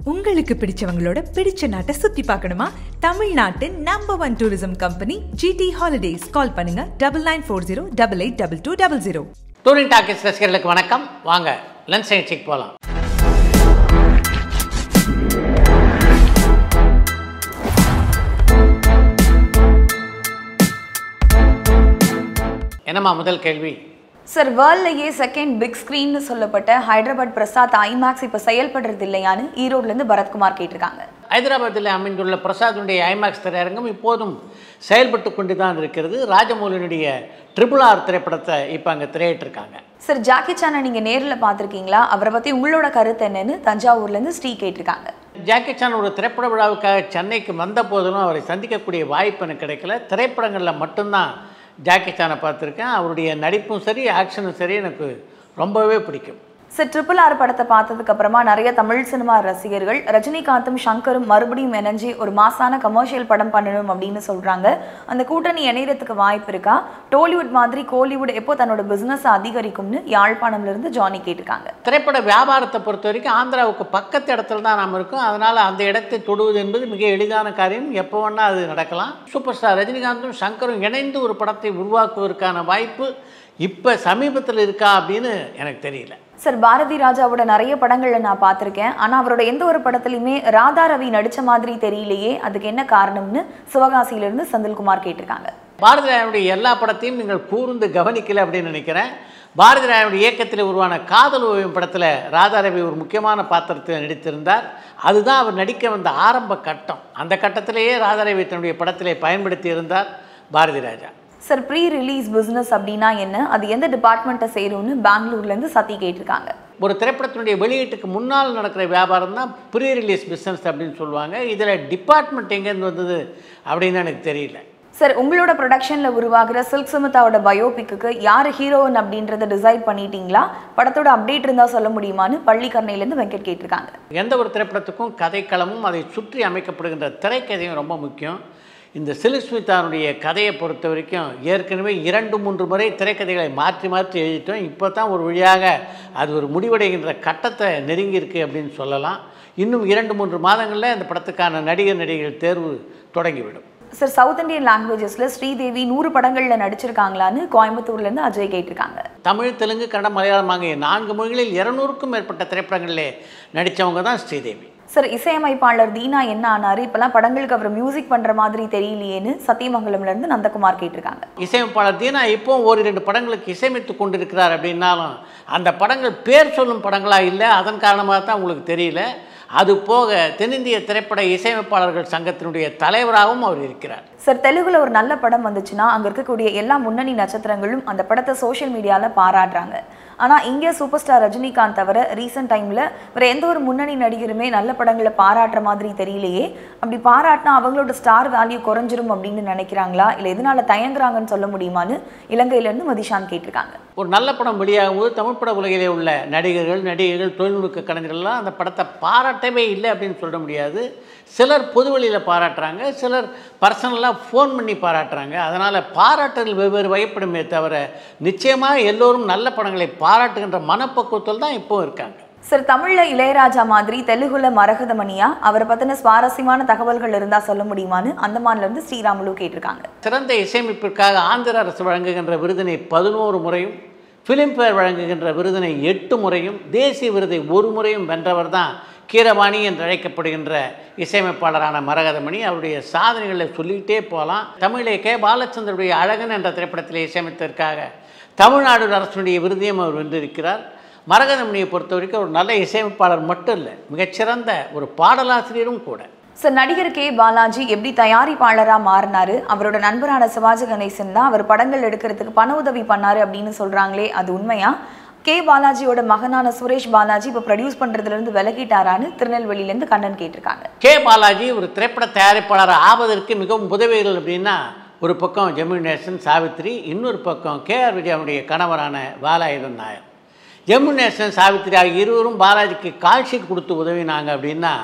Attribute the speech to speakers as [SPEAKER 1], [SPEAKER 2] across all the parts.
[SPEAKER 1] உங்களுக்கு பிடிச்சவங்களோட பிடிச்ச நாட்டை சுத்தி பார்க்கணுமா தமிழ்நாட்டின் number one tourism company GT holidays call பண்ணுங்க double nine four zero double eight double two double zero
[SPEAKER 2] touring talkies ரசிகர்களுக்கு வணக்கம் வாங்க லன்ச் நிகழ்ச்சிக்கு போகலாம் என்னம்மா முதல் கேள்வி
[SPEAKER 3] சார் வேர்ல்ட்லயே செகண்ட் பிக் ஸ்க்ரீன்னு சொல்லப்பட்ட ஹைதராபாத் பிரசாத் ஐமேக்ஸ் இப்போ செயல்படுறது இல்லையான்னு ஈரோட்லேருந்து பரத்குமார் கேட்டிருக்காங்க
[SPEAKER 2] ஹைதராபாத்தில் அமைந்துள்ள பிரசாதுடைய ஐமேக்ஸ் திரையரங்கம் இப்போதும் செயல்பட்டு கொண்டு தான் இருக்கிறது ராஜமௌலினுடைய ட்ரிபிள் ஆர் திரைப்படத்தை இப்போ அங்கே திரையிட்டிருக்காங்க
[SPEAKER 3] சார் ஜாக்கி சானை நீங்கள் நேரில் பார்த்துருக்கீங்களா அவரை பற்றி உங்களோட கருத்து என்னன்னு தஞ்சாவூர்லேருந்து ஸ்ரீ கேட்டிருக்காங்க
[SPEAKER 2] ஜாக்கி சான் ஒரு திரைப்பட விழாவுக்காக சென்னைக்கு வந்த போதிலும் அவரை சந்திக்கக்கூடிய வாய்ப்பு எனக்கு கிடைக்கல திரைப்படங்களில் மட்டும்தான் ஜாக்கி சானை பார்த்துருக்கேன் அவருடைய நடிப்பும் சரி ஆக்ஷனும் சரி எனக்கு ரொம்பவே பிடிக்கும்
[SPEAKER 3] சார் ட்ரிபிள் ஆர் படத்தை பார்த்ததுக்கு அப்புறமா நிறைய தமிழ் சினிமா ரசிகர்கள் ரஜினிகாந்தும் சங்கரும் மறுபடியும் இணைஞ்சு ஒரு மாசான கமர்ஷியல் படம் பண்ணணும் அப்படின்னு சொல்றாங்க அந்த கூட்டணி இணையறதுக்கு வாய்ப்பு இருக்கா டோலிவுட் மாதிரி கோலிவுட் எப்போ தன்னோட பிசினஸ் அதிகரிக்கும்னு யாழ்ப்பாணம்ல இருந்து ஜானி கேட்டிருக்காங்க
[SPEAKER 2] திரைப்பட வியாபாரத்தை பொறுத்த வரைக்கும் ஆந்திராவுக்கு பக்கத்து இடத்துல தான் நாம் இருக்கோம் அதனால் அந்த இடத்தை தொடுவது என்பது மிக எளிதான காரியம் எப்போ வேணால் அது நடக்கலாம் சூப்பர் ஸ்டார் ரஜினிகாந்தும் சங்கரும் இணைந்து ஒரு படத்தை உருவாக்குவதற்கான வாய்ப்பு இப்போ சமீபத்தில் இருக்கா அப்படின்னு எனக்கு தெரியல
[SPEAKER 3] சார் பாரதி ராஜாவோட நிறைய படங்கள்ல நான் பார்த்திருக்கேன் ஆனா அவரோட எந்த ஒரு படத்துலையுமே ராதா ரவி நடிச்ச மாதிரி தெரியலையே அதுக்கு என்ன காரணம்னு சிவகாசியில இருந்து செந்தில்குமார் கேட்டிருக்காங்க
[SPEAKER 2] பாரதி ராயனுடைய எல்லா படத்தையும் நீங்கள் கூர்ந்து கவனிக்கல அப்படின்னு நினைக்கிறேன் பாரதி ராயனுடைய இயக்கத்தில் உருவான காதல் ஓவியம் படத்தில் ராதாரவி ஒரு முக்கியமான பாத்திரத்தில் நடித்திருந்தார் அதுதான் அவர் நடிக்க வந்த ஆரம்ப கட்டம் அந்த கட்டத்திலேயே ராதாரவி தன்னுடைய படத்திலே பயன்படுத்தி இருந்தார் Bharathi Raja
[SPEAKER 3] sir pre release business அப்படின்னா என்ன அது எந்த டிபார்ட்மெண்ட்டை சேரும்னு பெங்களூர்ல இருந்து சத்தி கேட்டிருக்காங்க
[SPEAKER 2] ஒரு திரைப்படத்தினுடைய வெளியீட்டுக்கு முன்னால் நடக்கிற வியாபாரம் தான் ப்ரீ ரிலீஸ் பிஸ்னஸ் அப்படின்னு சொல்லுவாங்க இதில் டிபார்ட்மெண்ட் எங்கேருந்து வந்தது அப்படின்னு எனக்கு தெரியல
[SPEAKER 3] சார் உங்களோட ப்ரொடக்ஷன்ல உருவாகிற சில்க் சுமிதாவோட பயோபிக்கு யார் ஹீரோயின் அப்படின்றத டிசைட் பண்ணிட்டீங்களா படத்தோட அப்டேட் இருந்தா சொல்ல முடியுமான்னு பள்ளிக்கரணையிலேருந்து வெங்கட் கேட்டிருக்காங்க
[SPEAKER 2] எந்த ஒரு திரைப்படத்துக்கும் கதைக்களமும் அதை சுற்றி அமைக்கப்படுகின்ற திரைக்கதையும் ரொம்ப முக்கியம் இந்த சிலுஸ்மிதானுடைய கதையை பொறுத்த வரைக்கும் ஏற்கனவே இரண்டு மூன்று முறை திரைக்கதைகளை மாற்றி மாற்றி எழுதிட்டோம் இப்போ தான் ஒரு வழியாக அது ஒரு முடிவடைகின்ற கட்டத்தை நெருங்கியிருக்கு அப்படின்னு சொல்லலாம் இன்னும் இரண்டு மூன்று மாதங்களில் இந்த படத்துக்கான நடிகர் நடிகைகள் தேர்வு தொடங்கிவிடும்
[SPEAKER 3] சார் சவுத் இந்தியன் லாங்குவேஜஸ்ல ஸ்ரீதேவி நூறு படங்கள்ல நடிச்சிருக்காங்களான்னு கோயம்புத்தூர்ல இருந்து அஜய் கேட்டிருக்காங்க
[SPEAKER 2] தமிழ் தெலுங்கு கன்னடம் மலையாளம் ஆகிய நான்கு மொழிகளில் இருநூறுக்கும் மேற்பட்ட திரைப்படங்களிலே நடித்தவங்க தான் ஸ்ரீதேவி
[SPEAKER 3] சார் இசையமைப்பாளர் தீனா என்ன ஆனாரு இப்பெல்லாம் படங்களுக்கு அவர் மியூசிக் பண்ற மாதிரி தெரியலையேன்னு சத்தியமங்கலம்ல இருந்து நந்தகுமார் கேட்டிருக்காங்க
[SPEAKER 2] இசையமைப்பாளர் தீனா இப்போ ஒரு இரண்டு படங்களுக்கு இசையமைத்து கொண்டிருக்கிறார் அப்படின்னாலும் அந்த படங்கள் பேர் சொல்லும் படங்களா இல்லை அதன் காரணமாக தான் உங்களுக்கு தெரியல அது போக தென்னிந்திய திரைப்பட இசையமைப்பாளர்கள் சங்கத்தினுடைய தலைவராகவும் அவர் இருக்கிறார்
[SPEAKER 3] சார் தெலுங்குல ஒரு நல்ல படம் வந்துச்சுன்னா அங்க இருக்கக்கூடிய எல்லா முன்னணி நட்சத்திரங்களும் அந்த படத்தை சோஷியல் மீடியால பாராட்டுறாங்க ஆனா இங்கே சூப்பர் ஸ்டார் ரஜினிகாந்த் தவிர ரீசெண்ட் டைம்ல வேற எந்த ஒரு முன்னணி நடிகருமே நல்ல படங்களை பாராட்டுற மாதிரி தெரியலையே அப்படி பாராட்டினா அவங்களோட ஸ்டார் வேல்யூ குறைஞ்சிரும் அப்படின்னு நினைக்கிறாங்களா இல்ல எதனால தயங்குறாங்கன்னு சொல்ல முடியுமான்னு இலங்கையில இருந்து மதிஷான் கேட்டிருக்காங்க
[SPEAKER 2] ஒரு நல்ல படம் வெளியாகும் போது தமிழ் பட உலகிலே உள்ள நடிகர்கள் நடிகைகள் தொழில்நுட்ப கலைஞர்கள்லாம் அந்த படத்தை பாராட்டவே இல்லை அப்படின்னு சொல்ல முடியாது சிலர் பொதுவெளியில் பாராட்டுறாங்க சிலர் பர்சனலாக ஃபோன் பண்ணி பாராட்டுறாங்க அதனால் பாராட்டுதல் வெவ்வேறு வகைப்படுமே தவிர நிச்சயமாக எல்லோரும் நல்ல படங்களை பாராட்டுகின்ற மனப்பக்குவத்தில் தான் இப்போ இருக்காங்க
[SPEAKER 3] சார் தமிழ்ல இளையராஜா மாதிரி தெலுங்குல மரகதமணியா அவரை பத்தின சுவாரஸ்யமான தகவல்கள் இருந்தா சொல்ல முடியுமான்னு அந்தமான்ல இருந்து ஸ்ரீராமுலு கேட்டிருக்காங்க
[SPEAKER 2] சிறந்த இசையமைப்பிற்காக ஆந்திர அரசு வழங்குகின்ற விருதினை பதினோரு முறையும் ஃபிலிம்பேர் வழங்குகின்ற விருதினை எட்டு முறையும் தேசிய விருதை ஒரு முறையும் வென்றவர் தான் கீரவாணி என்று அழைக்கப்படுகின்ற இசையமைப்பாளரான மரகதமணி அவருடைய சாதனைகளை சொல்லிக்கிட்டே போகலாம் தமிழை கே பாலச்சந்தருடைய அழகன் என்ற திரைப்படத்தில் இசையமைத்ததற்காக தமிழ்நாடு அரசுடைய விருதையும் அவர் வென்றிருக்கிறார் மரகதமணியை பொறுத்த வரைக்கும் ஒரு நல்ல இசையமைப்பாளர் மட்டும் இல்லை மிகச்சிறந்த ஒரு பாடலாசிரியரும் கூட
[SPEAKER 3] சார் நடிகர் கே பாலாஜி எப்படி தயாரிப்பாளரா மாறினாரு அவரோட நண்பரான சிவாஜி கணேசன் தான் அவர் படங்கள் எடுக்கிறதுக்கு பண உதவி பண்ணாரு அப்படின்னு சொல்றாங்களே அது உண்மையா கே பாலாஜியோட மகனான சுரேஷ் பாலாஜி இப்போ ப்ரொடியூஸ் பண்றதுல இருந்து விலகிட்டாரான்னு திருநெல்வேலியில இருந்து கண்ணன் கேட்டிருக்காங்க
[SPEAKER 2] கே பாலாஜி ஒரு திரைப்பட தயாரிப்பாளர் ஆவதற்கு மிகவும் உதவிகள் அப்படின்னா ஒரு பக்கம் ஜெமினி நேசன் சாவித்ரி இன்னொரு பக்கம் கே ஆர் விஜயனுடைய கணவரான பாலாயுதன் நாயர் ஜெமினி நேசன் சாவித்ரி ஆகிய இருவரும் பாலாஜிக்கு கால் ஷீட் கொடுத்து உதவினாங்க அப்படின்னா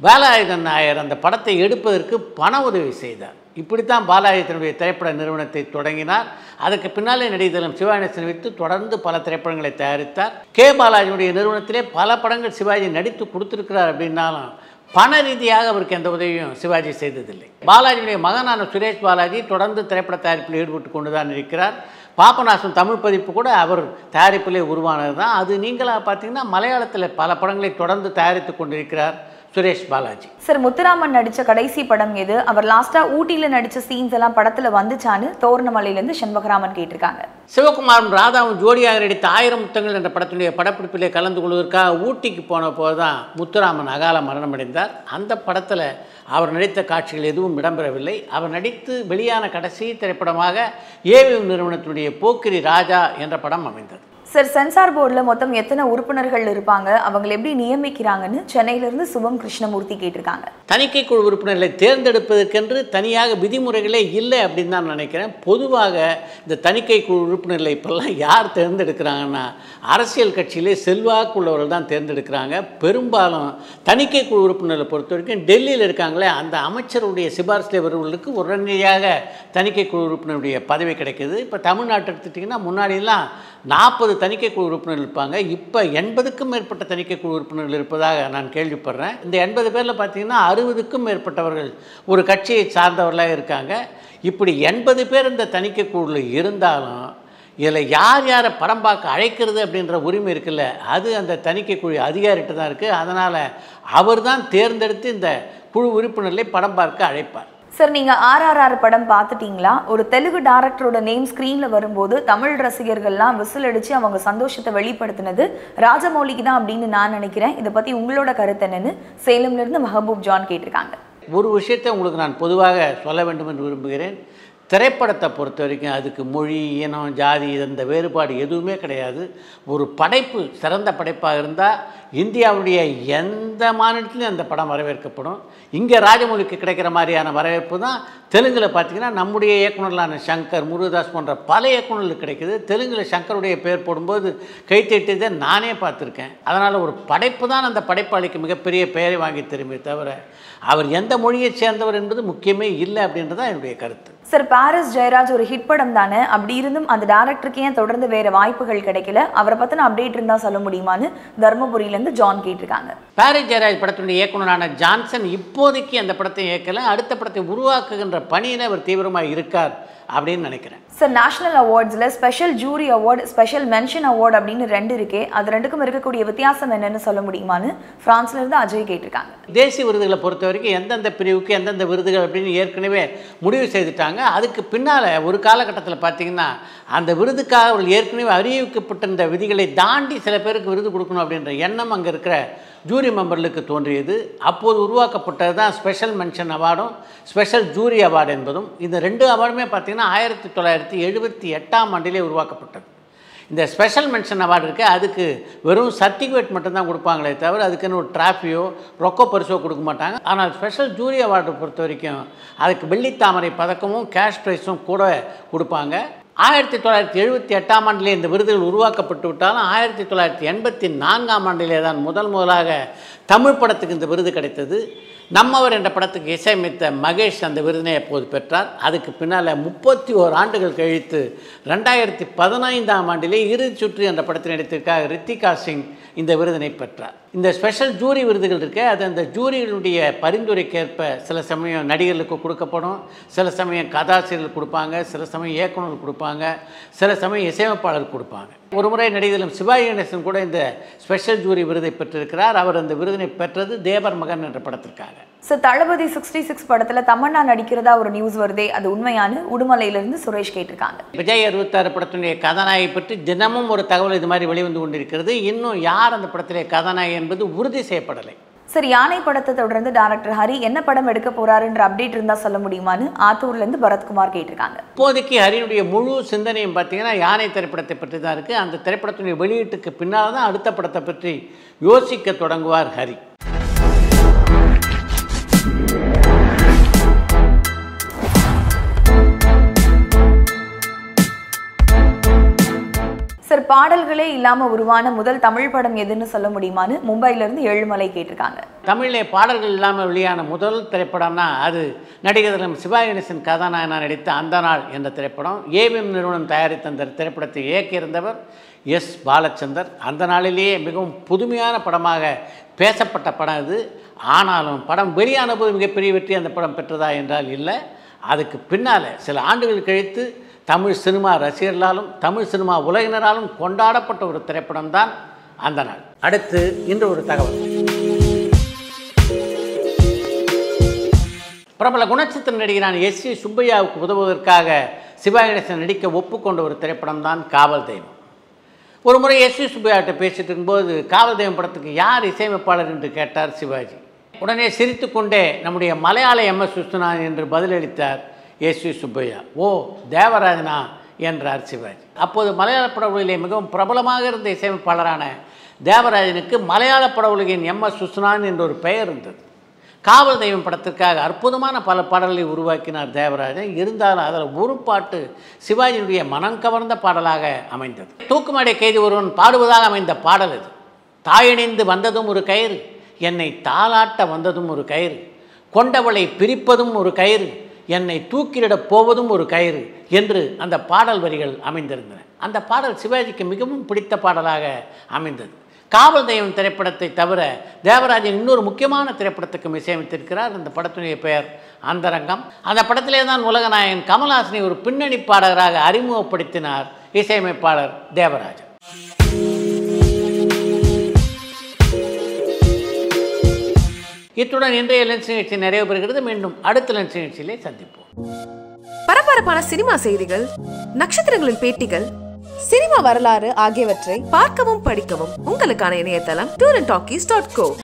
[SPEAKER 2] வேலாயுதன் நாயர் அந்த படத்தை எடுப்பதற்கு பண உதவி செய்தார் இப்படித்தான் பாலாஜித்தினுடைய திரைப்பட நிறுவனத்தை தொடங்கினார் அதுக்கு பின்னாலே நடிகர்களும் சிவாஜி வைத்து தொடர்ந்து பல திரைப்படங்களை தயாரித்தார் கே பாலாஜியுடைய நிறுவனத்திலே பல படங்கள் சிவாஜி நடித்து கொடுத்துருக்கிறார் அப்படின்னாலும் பண ரீதியாக அவருக்கு எந்த உதவியும் சிவாஜி செய்ததில்லை பாலாஜியுடைய மகனான சுரேஷ் பாலாஜி தொடர்ந்து திரைப்பட தயாரிப்பில் ஈடுபட்டு கொண்டு தான் இருக்கிறார் பாபநாசம் தமிழ் பதிப்பு கூட அவர் தயாரிப்பிலே உருவானது தான் அது நீங்களாக பார்த்தீங்கன்னா மலையாளத்தில் பல படங்களை தொடர்ந்து தயாரித்து கொண்டிருக்கிறார் சுரேஷ் பாலாஜி
[SPEAKER 3] சார் முத்துராமன் நடிச்ச கடைசி படம் எது அவர் லாஸ்டா ஊட்டியில நடிச்ச சீன்ஸ் எல்லாம் படத்துல வந்துச்சான்னு தோரணமலையில இருந்து செண்பகராமன் கேட்டிருக்காங்க
[SPEAKER 2] சிவகுமாரும் ராதாவும் ஜோடியாக நடித்த ஆயிரம் முத்தங்கள் என்ற படத்தினுடைய படப்பிடிப்பிலே கலந்து கொள்வதற்காக ஊட்டிக்கு போன போது தான் முத்துராமன் அகால மரணமடைந்தார் அந்த படத்தில் அவர் நடித்த காட்சிகள் எதுவும் இடம்பெறவில்லை அவர் நடித்து வெளியான கடைசி திரைப்படமாக ஏவிஎம் நிறுவனத்தினுடைய போக்கிரி ராஜா என்ற படம் அமைந்தது
[SPEAKER 3] சார் சென்சார் போர்டில் மொத்தம் எத்தனை உறுப்பினர்கள் இருப்பாங்க அவங்களை எப்படி நியமிக்கிறாங்கன்னு சென்னையில இருந்து சுபம் கிருஷ்ணமூர்த்தி கேட்டிருக்காங்க
[SPEAKER 2] தணிக்கை குழு உறுப்பினர்களை தேர்ந்தெடுப்பதற்கென்று தனியாக விதிமுறைகளே இல்லை அப்படின்னு தான் நினைக்கிறேன் பொதுவாக இந்த தணிக்கை குழு உறுப்பினர்களை இப்போல்லாம் யார் தேர்ந்தெடுக்கிறாங்கன்னா அரசியல் கட்சியிலே செல்வாக்குள்ளவர்கள் தான் தேர்ந்தெடுக்கிறாங்க பெரும்பாலும் தணிக்கை குழு உறுப்பினர்களை பொறுத்த வரைக்கும் டெல்லியில் இருக்காங்களே அந்த அமைச்சருடைய சிபாரிசில் வருவர்களுக்கு உடனடியாக தணிக்கை குழு உறுப்பினருடைய பதவி கிடைக்குது இப்போ தமிழ்நாட்டை எடுத்துட்டிங்கன்னா முன்னாடியெல்லாம் நாற்பது தணிக்கை குழு உறுப்பினர்கள் இருப்பாங்க இப்போ எண்பதுக்கும் மேற்பட்ட தணிக்கை குழு உறுப்பினர்கள் இருப்பதாக நான் கேள்விப்படுறேன் இந்த எண்பது பேரில் பார்த்தீங்கன்னா அறுபதுக்கும் மேற்பட்டவர்கள் ஒரு கட்சியை சார்ந்தவர்களாக இருக்காங்க இப்படி எண்பது பேர் இந்த தணிக்கை குழுவில் இருந்தாலும் இதில் யார் யாரை படம் பார்க்க அழைக்கிறது அப்படின்ற உரிமை இருக்குல்ல அது அந்த தணிக்கை குழு அதிகாரிகிட்ட தான் இருக்குது அதனால் அவர் தான் தேர்ந்தெடுத்து இந்த குழு உறுப்பினர்களை படம் பார்க்க அழைப்பார்
[SPEAKER 3] சார் நீங்க ஆர்ஆர்ஆர் படம் பார்த்துட்டீங்களா ஒரு தெலுங்கு டைரக்டரோட நேம் ஸ்க்ரீன்ல வரும்போது தமிழ் ரசிகர்கள்லாம் விசில் அடிச்சு அவங்க சந்தோஷத்தை வெளிப்படுத்தினது ராஜமௌலிக்கு தான் அப்படின்னு நான் நினைக்கிறேன் இதை பத்தி உங்களோட கருத்து என்னன்னு சேலம்ல இருந்து மஹபூப் ஜான் கேட்டிருக்காங்க
[SPEAKER 2] ஒரு விஷயத்தை உங்களுக்கு நான் பொதுவாக சொல்ல வேண்டும் என்று விரும்புகிறேன் திரைப்படத்தை பொறுத்த வரைக்கும் அதுக்கு மொழி இனம் ஜாதி இந்த வேறுபாடு எதுவுமே கிடையாது ஒரு படைப்பு சிறந்த படைப்பாக இருந்தால் இந்தியாவுடைய எந்த மாநிலத்திலையும் அந்த படம் வரவேற்கப்படும் இங்கே ராஜமௌலிக்கு கிடைக்கிற மாதிரியான வரவேற்பு தான் தெலுங்கில் பார்த்தீங்கன்னா நம்முடைய இயக்குனர்களான சங்கர் முருகதாஸ் போன்ற பல இயக்குனர்களுக்கு கிடைக்குது தெலுங்கில் சங்கருடைய பேர் போடும்போது கைத்தட்டியதை நானே பார்த்துருக்கேன் அதனால் ஒரு படைப்பு தான் அந்த படைப்பாளிக்கு மிகப்பெரிய பெயரை வாங்கி திரும்பி தவிர அவர் எந்த மொழியைச் சேர்ந்தவர் என்பது முக்கியமே இல்லை அப்படின்றது தான் என்னுடைய கருத்து
[SPEAKER 3] சார் பாரிஸ் ஜெயராஜ் ஒரு ஹிட் படம் தானே அப்படி இருந்தும் அந்த டேரக்டருக்கு ஏன் தொடர்ந்து வேற வாய்ப்புகள் கிடைக்கல அவரை பத்தின அப்டேட் இருந்தா சொல்ல முடியுமான்னு தர்மபுரியில இருந்து ஜான் கேட்டிருக்காங்க
[SPEAKER 2] பாரிஸ் ஜெயராஜ் படத்தினுடைய இயக்குனரான ஜான்சன் இப்போதைக்கு அந்த படத்தை இயக்கல அடுத்த படத்தை உருவாக்குகின்ற பணியில் அவர் தீவிரமாக இருக்கார் அப்படின்னு நினைக்கிறேன்
[SPEAKER 3] சார் நேஷனல் அவார்ட்ஸில் special jury award special mention award அப்படின்னு ரெண்டு இருக்கே அது ரெண்டுக்கும் இருக்கக்கூடிய வித்தியாசம் என்னன்னு சொல்ல முடியுமான்னு பிரான்ஸ்ல இருந்து அஜய் கேட்டிருக்காங்க
[SPEAKER 2] தேசிய விருதுகளை பொறுத்த வரைக்கும் எந்தெந்த பிரிவுக்கு எந்தெந்த விருதுகள் அப்படின்னு ஏற்கனவே முடிவு செய்துட்டாங்க அதுக்கு பின்னால் ஒரு காலகட்டத்தில் பார்த்தீங்கன்னா அந்த விருதுக்காக அவர்கள் ஏற்கனவே அறிவிக்கப்பட்டிருந்த விதிகளை தாண்டி சில பேருக்கு விருது கொடுக்கணும் அப்படின்ற எண்ணம் அங்கே இருக்கிற ஜூரி மெம்பர்களுக்கு தோன்றியது அப்போது உருவாக்கப்பட்டது தான் ஸ்பெஷல் மென்ஷன் அவார்டும் ஸ்பெஷல் ஜூரி அவார்டு என்பதும் இந்த ரெண்டு அவார்டுமே பார்த்தீங்கன்னா ஆயிரத்தி தொள்ளாயிரத்தி எழுபத்தி எட்டாம் ஆண்டிலே உருவாக்கப்பட்டது இந்த ஸ்பெஷல் மென்ஷன் அவார்டு இருக்குது அதுக்கு வெறும் சர்டிஃபிகேட் மட்டும்தான் கொடுப்பாங்களே தவிர அதுக்குன்னு ஒரு டிராஃபியோ ரொக்க பரிசோ கொடுக்க மாட்டாங்க ஆனால் ஸ்பெஷல் ஜூரி அவார்டை பொறுத்த வரைக்கும் அதுக்கு வெள்ளித்தாமரை பதக்கமும் கேஷ் ப்ரைஸும் கூட கொடுப்பாங்க ஆயிரத்தி தொள்ளாயிரத்தி எழுபத்தி எட்டாம் ஆண்டிலே இந்த விருதுகள் உருவாக்கப்பட்டு விட்டாலும் ஆயிரத்தி தொள்ளாயிரத்தி எண்பத்தி நான்காம் ஆண்டிலே தான் முதல் முதலாக தமிழ் படத்துக்கு இந்த விருது கிடைத்தது நம்மவர் என்ற படத்துக்கு இசையமைத்த மகேஷ் அந்த விருதினை அப்போது பெற்றார் அதுக்கு பின்னால் முப்பத்தி ஓர் ஆண்டுகள் கழித்து ரெண்டாயிரத்தி பதினைந்தாம் ஆண்டிலே இறுதி சுற்று என்ற படத்தில் நடித்திருக்காக ரித்திகா சிங் இந்த விருதினை பெற்றார் இந்த ஸ்பெஷல் ஜூரி விருதுகள் இருக்கு அது அந்த ஜூரிகளுடைய பரிந்துரைக்கேற்ப சில சமயம் நடிகர்களுக்கு கொடுக்கப்படும் சில சமயம் கதாசிரியர்கள் கொடுப்பாங்க சில சமயம் இயக்குனர் கொடுப்பாங்க சில சமயம் இசையமைப்பாளர் கொடுப்பாங்க ஒரு முறை நடிகர்களும் சிவாஜி கணேசன் கூட இந்த ஸ்பெஷல் ஜூரி விருதை பெற்றிருக்கிறார் அவர் அந்த விருதினை பெற்றது தேவர் மகன் என்ற படத்திற்காக
[SPEAKER 3] சார் தளபதி சிக்ஸ்டி சிக்ஸ் படத்துல தமன்னா நடிக்கிறதா ஒரு நியூஸ் வருதே அது உண்மையானு உடுமலையில இருந்து சுரேஷ் கேட்டிருக்காங்க
[SPEAKER 2] விஜய் அறுபத்தாறு படத்தினுடைய கதாநாயகி பற்றி தினமும் ஒரு தகவல் இது மாதிரி வெளிவந்து கொண்டிருக்கிறது இன்னும் யார் அந்த படத்திலே கதாநாயகி என்பது உறுதி செய்யப்படலை
[SPEAKER 3] சார் யானை படத்தை தொடர்ந்து டைரக்டர் ஹரி என்ன படம் எடுக்க போறாருன்ற அப்டேட் இருந்தா சொல்ல முடியுமான்னு ஆத்தூர்ல இருந்து பரத்குமார் கேட்டிருக்காங்க
[SPEAKER 2] இப்போதைக்கு ஹரினுடைய முழு சிந்தனையும் பார்த்தீங்கன்னா யானை திரைப்படத்தை பற்றி தான் இருக்குது அந்த திரைப்படத்தினுடைய வெளியீட்டுக்கு பின்னால் தான் அடுத்த படத்தை பற்றி யோசிக்க தொடங்குவார் ஹரி
[SPEAKER 3] சார் பாடல்களே இல்லாம உருவான முதல் தமிழ் படம் எதுன்னு சொல்ல முடியுமான்னு மும்பையில இருந்து ஏழுமலை கேட்டிருக்காங்க
[SPEAKER 2] தமிழிலே பாடல்கள் இல்லாமல் வெளியான முதல் திரைப்படம்னா அது நடிகர் திலகம் சிவாஜி கணேசன் கதாநாயகனா நடித்த அந்த நாள் என்ற திரைப்படம் ஏவிஎம் நிறுவனம் தயாரித்த அந்த திரைப்படத்தை இயக்கியிருந்தவர் எஸ் பாலச்சந்தர் அந்த நாளிலேயே மிகவும் புதுமையான படமாக பேசப்பட்ட படம் இது ஆனாலும் படம் வெளியான போது மிகப்பெரிய வெற்றி அந்த படம் பெற்றதா என்றால் இல்லை அதுக்கு பின்னால் சில ஆண்டுகள் கழித்து தமிழ் சினிமா ரசிகர்களாலும் தமிழ் சினிமா உலகினராலும் கொண்டாடப்பட்ட ஒரு திரைப்படம் தான் அந்த நாள் அடுத்து இன்று ஒரு தகவல் பிரபல குணச்சித்திர நடிகரான எஸ் சி சுப்பையாவுக்கு உதவுவதற்காக சிவாஜி கணேசன் நடிக்க ஒப்புக்கொண்ட ஒரு திரைப்படம் தான் காவல் தெய்வம் ஒரு முறை எஸ் சி சுப்பையாட்ட பேசிட்டு இருக்கும்போது காவல் தெய்வம் படத்துக்கு யார் இசையமைப்பாளர் என்று கேட்டார் சிவாஜி உடனே சிரித்துக்கொண்டே நம்முடைய மலையாள எம் எஸ் விஸ்வநாதன் என்று பதிலளித்தார் எஸ் வி சுப்பையா ஓ தேவராஜனா என்றார் சிவாஜி அப்போது மலையாள படவுகளிலே மிகவும் பிரபலமாக இருந்த இசையமைப்பாளரான தேவராஜனுக்கு மலையாள படவுலகின் எம் எஸ் விஸ்வநாதன் என்ற ஒரு பெயர் இருந்தது காவல் தெய்வம் படத்திற்காக அற்புதமான பல பாடல்களை உருவாக்கினார் தேவராஜன் இருந்தாலும் அதில் ஒரு பாட்டு சிவாஜியுடைய மனம் கவர்ந்த பாடலாக அமைந்தது தூக்குமடை கைதி ஒருவன் பாடுவதாக அமைந்த பாடல் இது தாயணிந்து வந்ததும் ஒரு கயிறு என்னை தாளாட்ட வந்ததும் ஒரு கயிறு கொண்டவளை பிரிப்பதும் ஒரு கயிறு என்னை தூக்கிலிடப் போவதும் ஒரு கயிறு என்று அந்த பாடல் வரிகள் அமைந்திருந்தன அந்த பாடல் சிவாஜிக்கு மிகவும் பிடித்த பாடலாக அமைந்தது காவல் தெய்வம் திரைப்படத்தை தவிர தேவராஜன் இன்னொரு முக்கியமான திரைப்படத்துக்கும் இசையமைத்திருக்கிறார் அந்த படத்துடைய பெயர் அந்தரங்கம் அந்த படத்திலே தான் உலகநாயகன் கமல்ஹாசனை ஒரு பின்னணி பாடகராக அறிமுகப்படுத்தினார் இசையமைப்பாளர் தேவராஜன் இத்துடன் இன்றைய லென்ஸ் நிகழ்ச்சி நிறைவு பெறுகிறது மீண்டும் அடுத்த லென்ஸ் நிகழ்ச்சியிலே சந்திப்போம்
[SPEAKER 4] பரபரப்பான சினிமா செய்திகள் நட்சத்திரங்களின் பேட்டிகள் சினிமா வரலாறு ஆகியவற்றை பார்க்கவும் படிக்கவும் உங்களுக்கான இணையதளம் tour and talkies dot go